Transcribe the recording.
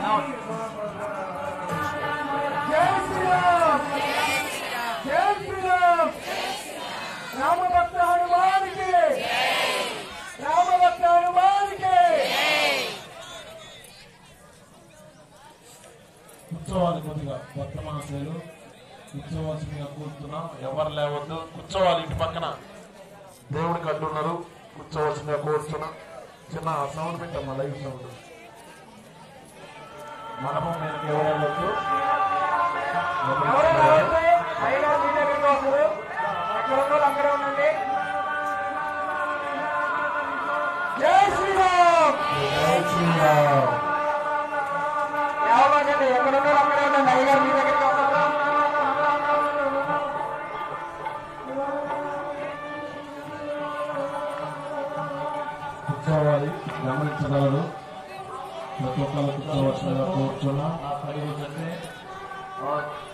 జై శ్రీరామ్ జై శ్రీరామ్ రామభక్త హనుమానికి రామభక్త హనుమానికి కూర్చోవాలి కొద్దిగా వర్తమానశైలు కూర్చోవలసిందిగా కూర్చున్నాం ఎవరు లేవద్దు కూర్చోవాలి ఇటు పక్కన దేవుడికి అడ్డున్నారు కూర్చోవలసిందిగా కూర్చున్నాం చిన్న సౌండ్ పెట్టమ్మా లైవ్ సౌండ్ మనము మీదకి ఎవరు వెళ్ళొద్దు ఎవరు రావద్దు అయ్యగారు మీ దగ్గరికి వస్తారు ఎక్కడ ఉన్న వాళ్ళు అక్కడే ఉండండి జై శ్రీరామ్ జై శ్రీరామ్. ఎవరండి ఎక్కడ ఉన్న వాళ్ళు అక్కడే ఉండండి అయ్యగారు మీ దగ్గరికి వస్తారు కూర్చోవాలి గమనించగలరు ప్రతి ఒక్కరు కూర్చోవలసిందిగా కూర్చున్నాం ఆ పై అంటే